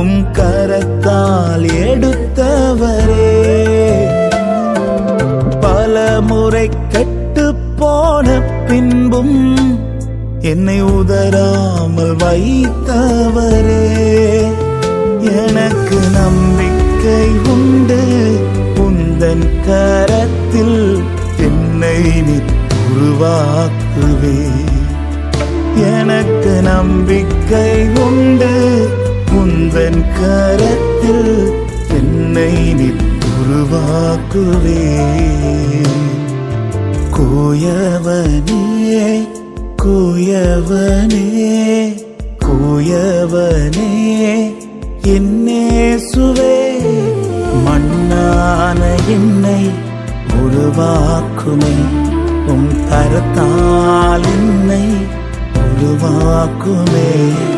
உம் கரத்தால் எடுத்தவரே பல முறை கெட்டு போன பின்பும் என்னை உதராமல் வைத்தவரே எனக்கு நம்பிக்கை உண்டு உந்தன் கரத்தில் என்னை நீ உருவாக்குவே எனக்கு நம்பிக்கை உண்டு உந்தன் கரத்தில் என்னை நீ உருவாக்குவே கூயவனே கூயவனே கூயவனே என்னே சுவே மண்ணான என்னை உருவாக்குமே உம் கரத்தால் என்னை உருவாக்குமே